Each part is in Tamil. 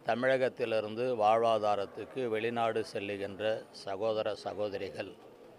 தமிழகத்திலிருந்து வாழ்வாதாரத்துக்கு வெளிநாடு செல்லுகின்ற சகோதர சகோதரிகள்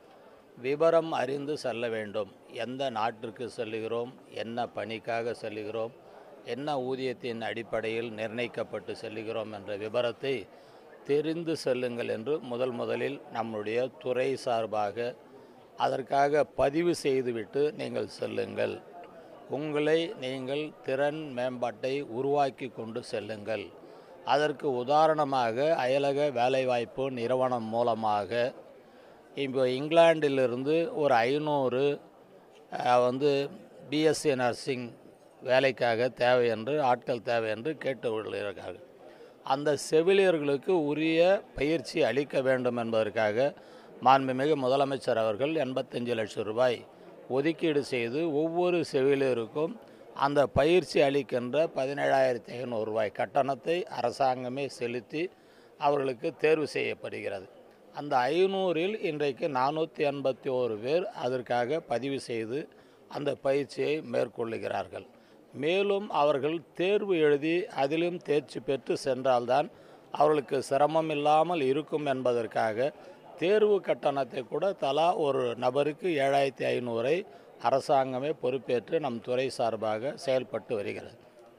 விவரம் அறிந்து செல்ல வேண்டும் எந்த நாட்டிற்கு செல்லுகிறோம் என்ன பணிக்காக செல்லுகிறோம் என்ன ஊதியத்தின் அடிப்படையில் நிர்ணயிக்கப்பட்டு செல்லுகிறோம் என்ற விவரத்தை தெரிந்து செல்லுங்கள் என்று முதல் முதலில் நம்முடைய துறை சார்பாக அதற்காக பதிவு செய்துவிட்டு நீங்கள் செல்லுங்கள் உங்களை நீங்கள் திறன் மேம்பாட்டை உருவாக்கி கொண்டு செல்லுங்கள் அதற்கு உதாரணமாக அயலக வேலைவாய்ப்பு நிறுவனம் மூலமாக இப்போ இங்கிலாந்திலிருந்து ஒரு ஐநூறு வந்து பிஎஸ்சி நர்சிங் வேலைக்காக தேவை என்று ஆட்கள் தேவை என்று கேட்டுள்ளார்கள் அந்த செவிலியர்களுக்கு உரிய பயிற்சி அளிக்க வேண்டும் என்பதற்காக மாண்புமிகு முதலமைச்சர் அவர்கள் எண்பத்தஞ்சு லட்சம் ரூபாய் ஒதுக்கீடு செய்து ஒவ்வொரு செவிலியருக்கும் அந்த பயிற்சி அளிக்கின்ற பதினேழாயிரத்தி ஐநூறு ரூபாய் கட்டணத்தை அரசாங்கமே செலுத்தி அவர்களுக்கு தேர்வு செய்யப்படுகிறது அந்த ஐநூறில் இன்றைக்கு நானூற்றி எண்பத்தி ஓரு பேர் அதற்காக பதிவு செய்து அந்த பயிற்சியை மேற்கொள்ளுகிறார்கள் மேலும் அவர்கள் தேர்வு எழுதி அதிலும் தேர்ச்சி பெற்று சென்றால்தான் அவர்களுக்கு சிரமம் இல்லாமல் இருக்கும் என்பதற்காக தேர்வு கட்டணத்தை கூட தலா ஒரு நபருக்கு ஏழாயிரத்தி ஐநூறை அரசாங்கமே பொறுப்பேற்று நம் துறை சார்பாக செயல்பட்டு வருகிறது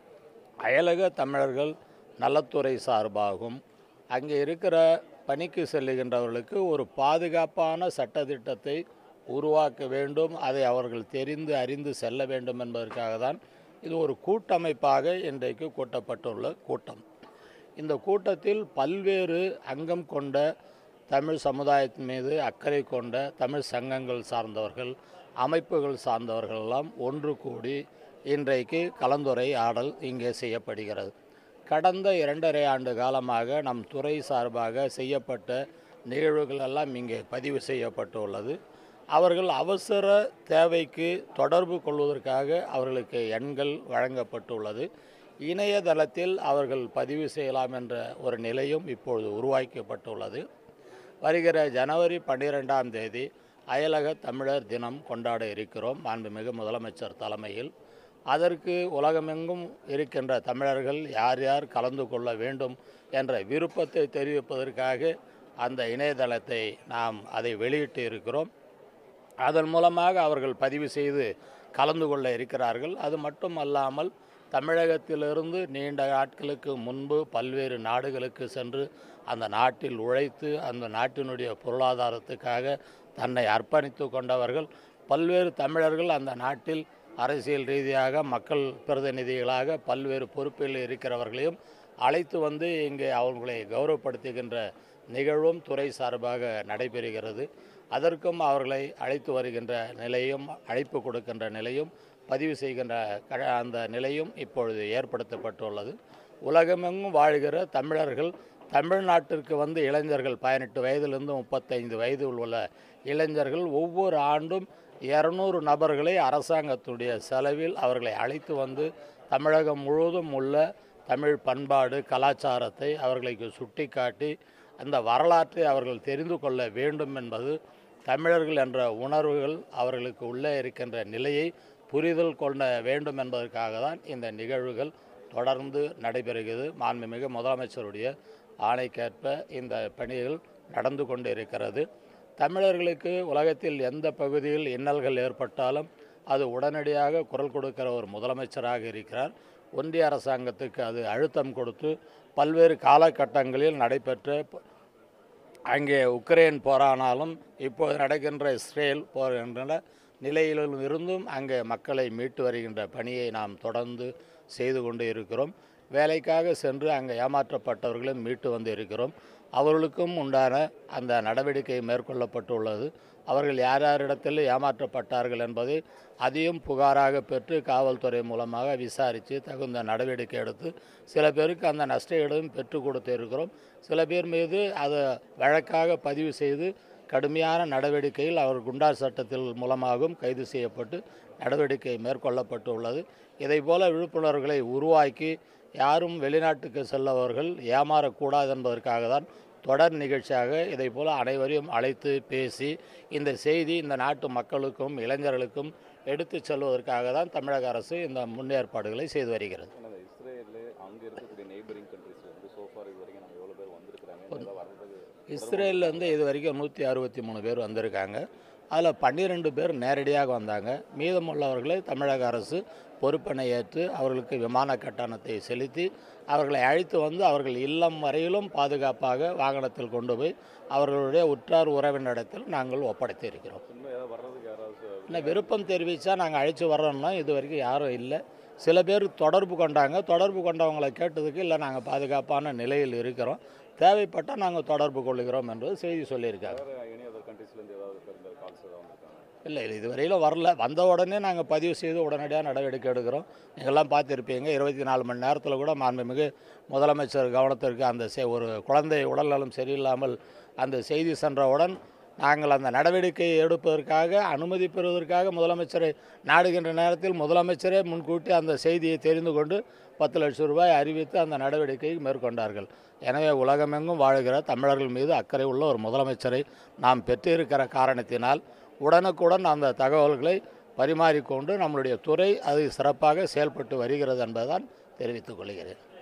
அயலக தமிழர்கள் நலத்துறை சார்பாகவும் அங்கே இருக்கிற பணிக்கு செல்லுகின்றவர்களுக்கு ஒரு பாதுகாப்பான சட்டத்திட்டத்தை உருவாக்க வேண்டும் அதை அவர்கள் தெரிந்து அறிந்து செல்ல வேண்டும் என்பதற்காக தான் இது ஒரு கூட்டமைப்பாக இன்றைக்கு கூட்டப்பட்டுள்ள கூட்டம் இந்த கூட்டத்தில் பல்வேறு அங்கம் கொண்ட தமிழ் சமுதாயத்தின் மீது அக்கறை கொண்ட தமிழ் சங்கங்கள் சார்ந்தவர்கள் அமைப்புகள் சார்ந்தவர்கள் எல்லாம் ஒன்று கூடி இன்றைக்கு கலந்துரையாடல் இங்கே செய்யப்படுகிறது கடந்த இரண்டரை ஆண்டு காலமாக நம் துறை சார்பாக செய்யப்பட்ட நிகழ்வுகள் எல்லாம் இங்கே பதிவு செய்யப்பட்டுள்ளது அவர்கள் அவசர தேவைக்கு தொடர்பு கொள்வதற்காக அவர்களுக்கு எண்கள் வழங்கப்பட்டுள்ளது இணையதளத்தில் அவர்கள் பதிவு செய்யலாம் என்ற ஒரு நிலையும் இப்பொழுது உருவாக்கப்பட்டுள்ளது வருகிற ஜனவரி பன்னிரெண்டாம் தேதி அயலக தமிழர் தினம் கொண்டாட இருக்கிறோம் மாண்புமிகு முதலமைச்சர் தலைமையில் அதற்கு உலகமெங்கும் இருக்கின்ற தமிழர்கள் யார் யார் கலந்து கொள்ள வேண்டும் என்ற விருப்பத்தை தெரிவிப்பதற்காக அந்த இணையதளத்தை நாம் அதை வெளியிட்டு இருக்கிறோம் அதன் மூலமாக அவர்கள் பதிவு செய்து கலந்து கொள்ள இருக்கிறார்கள் அது மட்டும் அல்லாமல் தமிழகத்திலிருந்து நீண்ட நாட்களுக்கு முன்பு பல்வேறு நாடுகளுக்கு சென்று அந்த நாட்டில் உழைத்து அந்த நாட்டினுடைய பொருளாதாரத்துக்காக தன்னை அர்ப்பணித்து கொண்டவர்கள் பல்வேறு தமிழர்கள் அந்த நாட்டில் அரசியல் ரீதியாக மக்கள் பிரதிநிதிகளாக பல்வேறு பொறுப்பில் இருக்கிறவர்களையும் அழைத்து வந்து இங்கே அவர்களை கௌரவப்படுத்துகின்ற நிகழ்வும் துறை சார்பாக நடைபெறுகிறது அதற்கும் அவர்களை அழைத்து வருகின்ற நிலையும் அழைப்பு கொடுக்கின்ற நிலையும் பதிவு செய்கின்ற க- அந்த நிலையும் இப்பொழுது ஏற்படுத்தப்பட்டுள்ளது உலகமெங்கும் வாழ்கிற தமிழர்கள் தமிழ்நாட்டிற்கு வந்து இளைஞர்கள் பதினெட்டு வயதிலிருந்து முப்பத்தைந்து வயது உள்ள இளைஞர்கள் ஒவ்வொரு ஆண்டும் இரநூறு நபர்களை அரசாங்கத்துடைய செலவில் அவர்களை அழைத்து வந்து தமிழகம் முழுவதும் உள்ள தமிழ் பண்பாடு கலாச்சாரத்தை அவர்களுக்கு சுட்டிக்காட்டி அந்த வரலாற்றை அவர்கள் தெரிந்து கொள்ள வேண்டும் என்பது தமிழர்கள் என்ற உணர்வுகள் அவர்களுக்கு உள்ளே இருக்கின்ற நிலையை புரிதல் கொள்ள வேண்டும் என்பதற்காக தான் இந்த நிகழ்வுகள் தொடர்ந்து நடைபெறுகிறது மாண்புமிகு முதலமைச்சருடைய ஆணைக்கேற்ப இந்த பணிகள் நடந்து கொண்டு இருக்கிறது தமிழர்களுக்கு உலகத்தில் எந்த பகுதியில் இன்னல்கள் ஏற்பட்டாலும் அது உடனடியாக குரல் கொடுக்கிற ஒரு முதலமைச்சராக இருக்கிறார் ஒன்றிய அரசாங்கத்துக்கு அது அழுத்தம் கொடுத்து பல்வேறு காலகட்டங்களில் நடைபெற்ற ப- அங்கே உக்ரைன் போரானாலும் இப்போது நடக்கின்ற இஸ்ரேல் போர் என்ற நிலையிலும் இருந்தும் அங்கே மக்களை மீட்டு வருகின்ற பணியை நாம் தொடர்ந்து செய்து கொண்டு இருக்கிறோம் வேலைக்காக சென்று அங்கே ஏமாற்றப்பட்டவர்களும் மீட்டு வந்து இருக்கிறோம் அவர்களுக்கும் உண்டான அந்த நடவடிக்கை மேற்கொள்ளப்பட்டுள்ளது அவர்கள் யார் யாரிடத்தில் ஏமாற்றப்பட்டார்கள் என்பதை அதையும் புகாராக பெற்று காவல்துறை மூலமாக விசாரித்து தகுந்த நடவடிக்கை எடுத்து சில பேருக்கு அந்த நஷ்டஈடும் பெற்றுக் கொடுத்து இருக்கிறோம் சில பேர் மீது அதை வழக்காக பதிவு செய்து கடுமையான நடவடிக்கையில் அவர் குண்டார் சட்டத்தில் மூலமாகவும் கைது செய்யப்பட்டு நடவடிக்கை மேற்கொள்ளப்பட்டுள்ளது இதைப்போல விழிப்புணர்வுகளை உருவாக்கி யாரும் வெளிநாட்டுக்கு செல்லவர்கள் ஏமாறக்கூடாது என்பதற்காக தான் தொடர் நிகழ்ச்சியாக இதைப்போல அனைவரையும் அழைத்து பேசி இந்த செய்தி இந்த நாட்டு மக்களுக்கும் இளைஞர்களுக்கும் எடுத்துச் செல்வதற்காக தான் தமிழக அரசு இந்த முன்னேற்பாடுகளை செய்து வருகிறது ஆனால் இஸ்ரேல் அங்கே இருக்கக்கூடிய நெய்பரிங் கண்ட்ரிஸ் வந்து சோஃபா இஸ்ரேல்லேருந்து இது வரைக்கும் நூற்றி அறுபத்தி மூணு பேர் வந்திருக்காங்க அதில் பன்னிரெண்டு பேர் நேரடியாக வந்தாங்க மீதமுள்ளவர்களை தமிழக அரசு பொறுப்பினை ஏற்று அவர்களுக்கு விமான கட்டணத்தை செலுத்தி அவர்களை அழைத்து வந்து அவர்கள் இல்லம் வரையிலும் பாதுகாப்பாக வாகனத்தில் கொண்டு போய் அவர்களுடைய உற்றார் உறவினரிடத்தில் நாங்கள் ஒப்படைத்து இருக்கிறோம் இன்னும் ஏதாவது வர்றதுக்கு யாராவது இன்னும் விருப்பம் தெரிவித்தா நாங்கள் அழைச்சி வர்றோம்னா இது வரைக்கும் யாரும் இல்லை சில பேர் தொடர்பு கொண்டாங்க தொடர்பு கொண்டவங்களை கேட்டதுக்கு இல்லை நாங்கள் பாதுகாப்பான நிலையில் இருக்கிறோம் தேவைப்பட்டால் நாங்கள் தொடர்பு கொள்கிறோம் என்பது செய்தி சொல்லியிருக்காங்க வேறு எனி அதர் கண்ட்ரீஸ்லேருந்து ஏதாவது பேர் இந்த கால்ஸ் ஏதாவது வந்திருக்காங்க இல்லை இல்லை இதுவரையிலும் வரல வந்த உடனே நாங்கள் பதிவு செய்து உடனடியாக நடவடிக்கை எடுக்கிறோம் நீங்கள்லாம் பார்த்துருப்பீங்க இருபத்தி நாலு மணி நேரத்தில் கூட மாண்புமிகு முதலமைச்சர் கவனத்திற்கு அந்த செ- ஒரு குழந்தை உடல்நலம் சரியில்லாமல் அந்த செய்தி சென்றவுடன் நாங்கள் அந்த நடவடிக்கையை எடுப்பதற்காக அனுமதி பெறுவதற்காக முதலமைச்சரை நாடுகின்ற நேரத்தில் முதலமைச்சரே முன்கூட்டி அந்த செய்தியை தெரிந்து கொண்டு பத்து லட்சம் ரூபாய் அறிவித்து அந்த நடவடிக்கையை மேற்கொண்டார்கள் எனவே உலகமெங்கும் வாழ்கிற தமிழர்கள் மீது அக்கறை உள்ள ஒரு முதலமைச்சரை நாம் பெற்றிருக்கிற காரணத்தினால் உடனுக்குடன் அந்த தகவல்களை பரிமாறிக்கொண்டு நம்மளுடைய துறை அது சிறப்பாக செயல்பட்டு வருகிறது என்பதுதான் தெரிவித்துக் கொள்கிறேன்